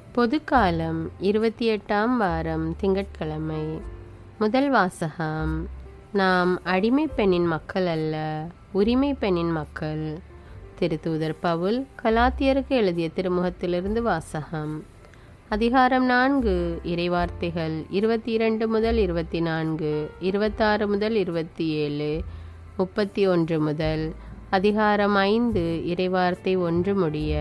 பொதுக்காலம் இருபத்தி எட்டாம் வாரம் திங்கட்கிழமை முதல் வாசகம் நாம் அடிமை பெண்ணின் மக்கள் அல்ல உரிமை பெண்ணின் மக்கள் திருத்தூதர் பவுல் கலாத்தியருக்கு எழுதிய திருமுகத்திலிருந்து வாசகம் அதிகாரம் நான்கு இறைவார்த்தைகள் இருபத்தி இரண்டு முதல் இருபத்தி நான்கு இருபத்தாறு முதல் இருபத்தி ஏழு முப்பத்தி ஒன்று முதல் அதிகாரம் ஐந்து இறைவார்த்தை ஒன்று முடிய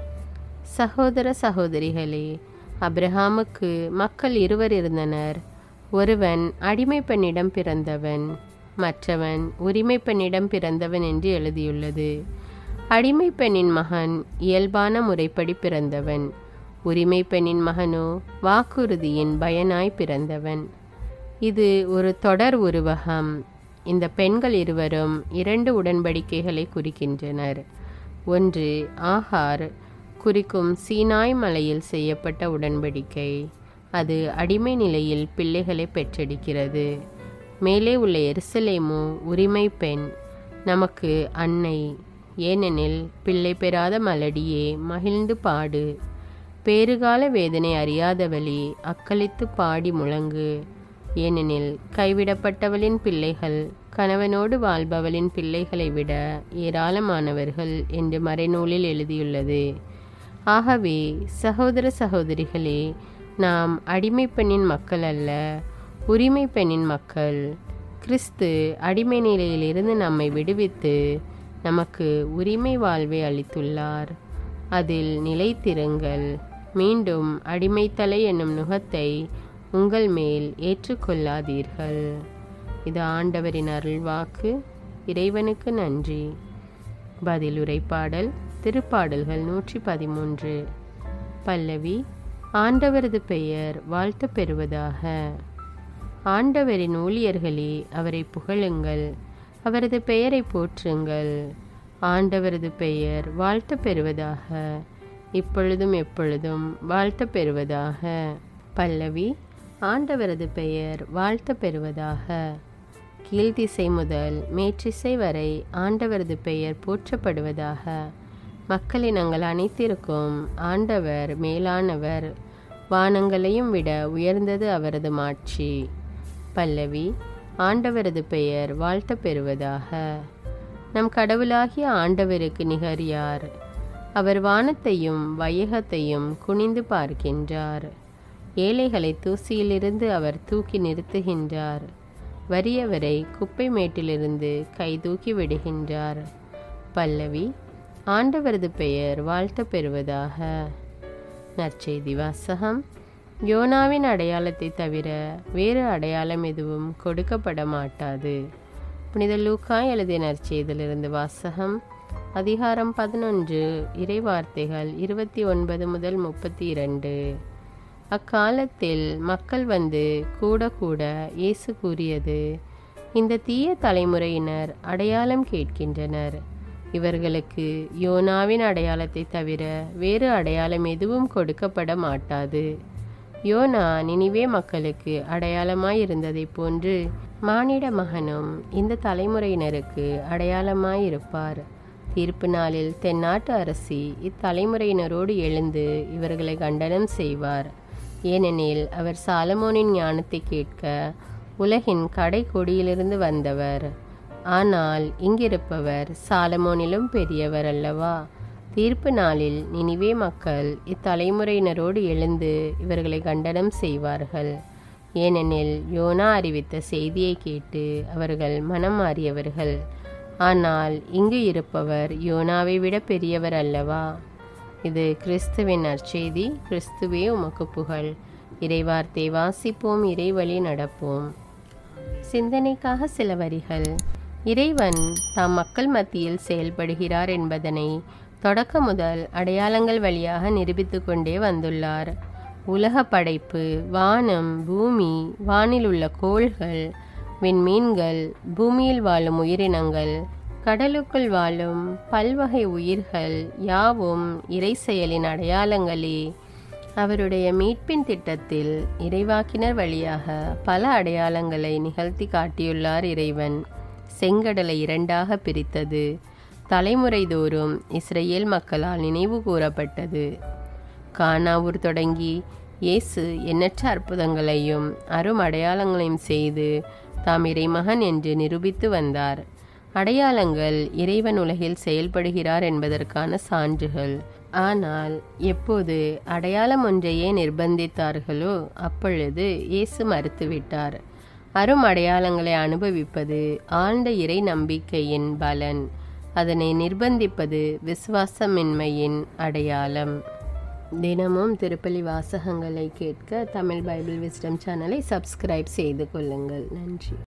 சகோதர சகோதரிகளே அப்ரஹாமுக்கு மக்கள் இருவர் இருந்தனர் ஒருவன் அடிமை பெண்ணிடம் பிறந்தவன் மற்றவன் உரிமை பெண்ணிடம் பிறந்தவன் என்று எழுதியுள்ளது அடிமை பெண்ணின் மகன் இயல்பான முறைப்படி பிறந்தவன் உரிமை பெண்ணின் மகனோ வாக்குறுதியின் பயனாய் பிறந்தவன் இது ஒரு தொடர் உருவகம் இந்த பெண்கள் இருவரும் இரண்டு உடன்படிக்கைகளை குறிக்கின்றனர் ஒன்று ஆகார் குறிக்கும் சீனாய் மலையில் செய்யப்பட்ட உடன்படிக்கை அது அடிமை நிலையில் பிள்ளைகளை பெற்றெடுக்கிறது மேலே உள்ள எருசலேமோ உரிமை பெண் நமக்கு அன்னை ஏனெனில் பிள்ளை பெறாத மலடியே மகிழ்ந்து பாடு பேறுகால வேதனை அறியாதவளே அக்களித்து பாடி முழங்கு ஏனெனில் கைவிடப்பட்டவளின் பிள்ளைகள் கணவனோடு வாழ்பவளின் பிள்ளைகளை விட ஏராளமானவர்கள் என்று மறைநூலில் எழுதியுள்ளது ஆகவே சகோதர சகோதரிகளே நாம் அடிமை பெண்ணின் மக்கள் அல்ல உரிமை பெண்ணின் மக்கள் கிறிஸ்து அடிமை நிலையிலிருந்து நம்மை விடுவித்து நமக்கு உரிமை வாழ்வை அளித்துள்ளார் அதில் நிலைத்திருங்கள் மீண்டும் அடிமைத்தலை என்னும் நுகத்தை உங்கள் மேல் ஏற்றுக்கொள்ளாதீர்கள் இது ஆண்டவரின் அருள்வாக்கு இறைவனுக்கு நன்றி பதில் உரைப்பாடல் திருப்பாடல்கள் நூற்றி பதிமூன்று பல்லவி ஆண்டவரது பெயர் வாழ்த்து பெறுவதாக ஆண்டவரின் ஊழியர்களே அவரை புகழுங்கள் அவரது பெயரை போற்றுங்கள் ஆண்டவரது பெயர் வாழ்த்து பெறுவதாக இப்பொழுதும் எப்பொழுதும் வாழ்த்து பெறுவதாக பல்லவி ஆண்டவரது பெயர் வாழ்த்து பெறுவதாக கீழ்த்திசை முதல் மேற்றிசை வரை ஆண்டவரது பெயர் போற்றப்படுவதாக மக்களினங்கள் அனைத்திற்கும் ஆண்டவர் மேலானவர் வானங்களையும் விட உயர்ந்தது அவரது மாட்சி பல்லவி ஆண்டவரது பெயர் வாழ்த்த பெறுவதாக நம் கடவுளாகிய ஆண்டவருக்கு நிகர் யார் அவர் வானத்தையும் வையகத்தையும் குனிந்து பார்க்கின்றார் ஏழைகளை தூசியிலிருந்து அவர் தூக்கி நிறுத்துகின்றார் வறியவரை குப்பை மேட்டிலிருந்து கை தூக்கி விடுகின்றார் பல்லவி ஆண்டவரது பெயர் வாழ்த்த பெறுவதாக நற்செய்தி வாசகம் யோனாவின் அடையாளத்தை தவிர வேறு அடையாளம் எதுவும் கொடுக்கப்பட மாட்டாது புனித லூக்கா எழுதிய நற்செய்திலிருந்து வாசகம் அதிகாரம் பதினொன்று இறைவார்த்தைகள் இருபத்தி ஒன்பது முதல் முப்பத்தி இரண்டு அக்காலத்தில் மக்கள் வந்து கூட கூட இயேசு கூறியது இந்த தீய தலைமுறையினர் அடையாளம் கேட்கின்றனர் இவர்களுக்கு யோனாவின் அடையாளத்தை தவிர வேறு அடையாளம் எதுவும் கொடுக்கப்பட மாட்டாது யோனா நினிவே மக்களுக்கு அடையாளமாய் இருந்ததைப் போன்று மானிட மகனும் இந்த தலைமுறையினருக்கு அடையாளமாய் இருப்பார் தீர்ப்பு நாளில் தென்னாட்டு அரசி இத்தலைமுறையினரோடு எழுந்து இவர்களை கண்டனம் செய்வார் ஏனெனில் அவர் சாலமோனின் ஞானத்தை கேட்க உலகின் கடை கொடியிலிருந்து வந்தவர் ஆனால் இங்கிருப்பவர் சாலமோனிலும் பெரியவர் அல்லவா தீர்ப்பு நாளில் நினிவே மக்கள் இத்தலைமுறையினரோடு எழுந்து இவர்களை கண்டனம் செய்வார்கள் ஏனெனில் யோனா அறிவித்த செய்தியை கேட்டு அவர்கள் மனம் மாறியவர்கள் ஆனால் இங்கு இருப்பவர் யோனாவை விட பெரியவர் அல்லவா இது கிறிஸ்துவின் நற்செய்தி கிறிஸ்துவே உமக்கு புகழ் இறைவார்த்தை வாசிப்போம் இறைவழி நடப்போம் சிந்தனைக்காக சில வரிகள் இறைவன் தாம் மக்கள் மத்தியில் செயல்படுகிறார் என்பதனை தொடக்க முதல் அடையாளங்கள் வழியாக நிரூபித்து கொண்டே வந்துள்ளார் உலக படைப்பு வானம் பூமி வானில் உள்ள கோள்கள் விண்மீன்கள் பூமியில் வாழும் உயிரினங்கள் கடலுக்குள் வாழும் பல்வகை உயிர்கள் யாவும் இறை செயலின் அடையாளங்களே அவருடைய மீட்பின் திட்டத்தில் இறைவாக்கினர் வழியாக பல அடையாளங்களை நிகழ்த்தி காட்டியுள்ளார் இறைவன் செங்கடலை இரண்டாக பிரித்தது தலைமுறை தோறும் இஸ்ரேல் மக்களால் நினைவு கூறப்பட்டது கானாவூர் தொடங்கி இயேசு எண்ணற்ற அற்புதங்களையும் அரும் அடையாளங்களையும் செய்து தாம் இறைமகன் என்று நிரூபித்து வந்தார் அடையாளங்கள் இறைவன் உலகில் செயல்படுகிறார் என்பதற்கான சான்றுகள் ஆனால் எப்போது அடையாளம் ஒன்றையே நிர்பந்தித்தார்களோ அப்பொழுது இயேசு மறுத்துவிட்டார் அரும் அடையாளங்களை அனுபவிப்பது ஆழ்ந்த இறை நம்பிக்கையின் பலன் அதனை நிர்பந்திப்பது விசுவாசமின்மையின் அடையாளம் தினமும் திருப்பலி வாசகங்களை கேட்க தமிழ் பைபிள் விஸ்டம் சேனலை சப்ஸ்கிரைப் செய்து கொள்ளுங்கள் நன்றி